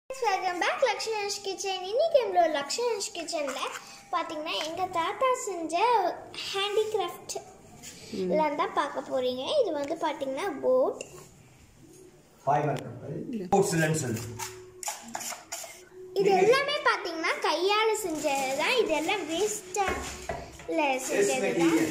welcome back Lakshman kitchen இன்னைக்கு நம்மளோட லக்ஷ்மண் கிச்சனில் பார்த்தீங்கன்னா எங்கள் தாத்தா செஞ்ச ஹேண்டிகிராஃப்ட் எல்லாம் தான் பார்க்க போகிறீங்க இது வந்து பார்த்தீங்கன்னா போட் ஃபைபர் கப்பல் போர்ட்ஸ்லன்னு சொல்லு இது எல்லாமே பார்த்தீங்கன்னா கையால் செஞ்சது தான் இது எல்லாம் வேஸ்ட்டாக செஞ்சது தான்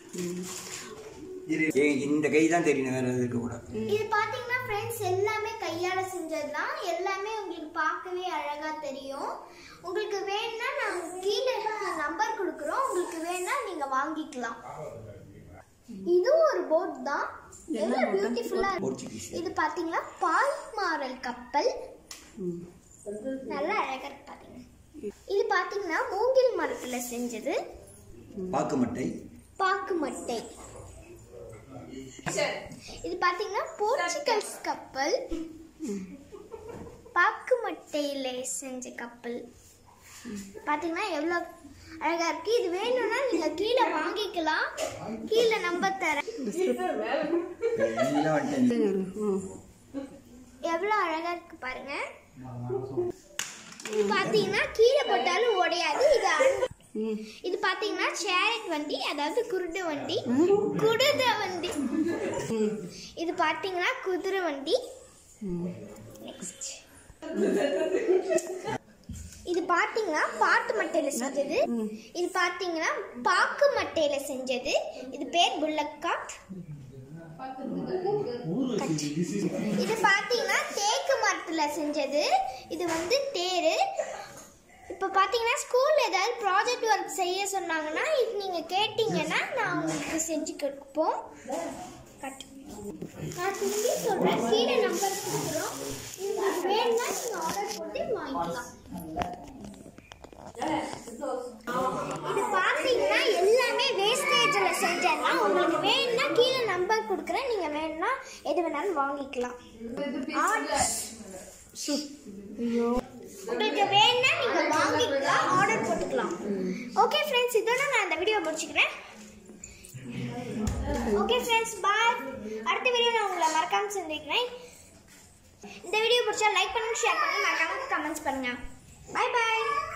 இது ஏய், இந்த கை தான் தெரியணும் வேற எதுவும் இருக்கக்கூடாது இது பார்த்தீங்கன்னா ஃப்ரெண்ட்ஸ் எல்லாமே கையால் செஞ்சது தான் எல்லாமே உங்களுக்கு பார்க்கவே அழகாக தெரியும் உங்களுக்கு வேணும்னா நாங்கள் கீழே நம்பர் கொடுக்குறோம் உங்களுக்கு வேணும்னா நீங்கள் வாங்கிக்கலாம் இதுவும் ஒரு போட் தான் எவ்வளோ பியூட்டிஃபுல்லாக போர்ச்சுகீஸ் இது பார்த்தீங்கன்னா பாய்மாரல் கப்பல் நல்லா அழகாக இருக்கு பார்த்தீங்க இது பார்த்தீங்கன்னா மூங்கில் மரத்தில் செஞ்சது பாக்கு மட்டை பாக்கு மட்டை இது பாத்தீங்கன்னா போர்ச்சுகல்ஸ் கப்பல் பாக்கு மட்டையில செஞ்ச கப்பல் பாத்தீங்கன்னா எவ்வளோ அழகா இருக்கு இது வேணும்னா நீங்க கீழே வாங்கிக்கலாம் கீழே நம்பர் தரேன் எல்லாம் வந்துட்டு எவ்வளோ அழகா இருக்கு பாருங்க இது பாத்தீங்கன்னா கீழே போட்டாலும் உடையாது இது அன்- இது பாத்தீங்கன்னா சேரட் வண்டி அதாவது குருடு வண்டி குடுத வண்டி இது பாத்தீங்கன்னா குதிரை வண்டி நெக்ஸ்ட் இது பாத்தீங்கன்னா பாட்டு மட்டையில செஞ்சது இது பாத்தீங்கன்னா பாக்கு மட்டையில செஞ்சது இது பேர் புல்லக்காட் இது பாத்தீங்கன்னா தேக்கு மரத்துல செஞ்சது இது வந்து தேரு இப்போ பார்த்தீங்கன்னா ஸ்கூலில் ஏதாவது ப்ராஜெக்ட் ஒர்க் செய்ய சொன்னாங்கன்னா இது நீங்கள் கேட்டிங்கன்னா நான் உங்களுக்கு செஞ்சு கொடுப்போம் கட் நான் திரும்பி சொல்கிறேன் கீழே நம்பர் கொடுக்குறோம் உங்களுக்கு வேணும்னா நீங்கள் ஆர்டர் போட்டு வாங்கிக்கலாம் இது பார்த்தீங்கன்னா எல்லாமே வேஸ்டேஜில் செஞ்சேன்னா உங்களுக்கு வேணும்னா கீழே நம்பர் கொடுக்குறேன் நீங்கள் வேணும்னா எது வேணாலும் வாங்கிக்கலாம் ஆர்டர் உங்களுக்கு வேணும்னா நீங்க வாங்கிக்கலாம் ஆர்டர் போட்டுக்கலாம் ஓகே ஃப்ரெண்ட்ஸ் இதோட நான் இந்த வீடியோ முடிச்சுக்கிறேன் ஓகே ஃப்ரெண்ட்ஸ் பாய் அடுத்த வீடியோ நான் உங்களை மறக்காம சந்திக்கிறேன் இந்த வீடியோ பிடிச்சா லைக் பண்ணுங்க ஷேர் பண்ணுங்க மறக்காம கமெண்ட்ஸ் பண்ணுங்க பை பாய்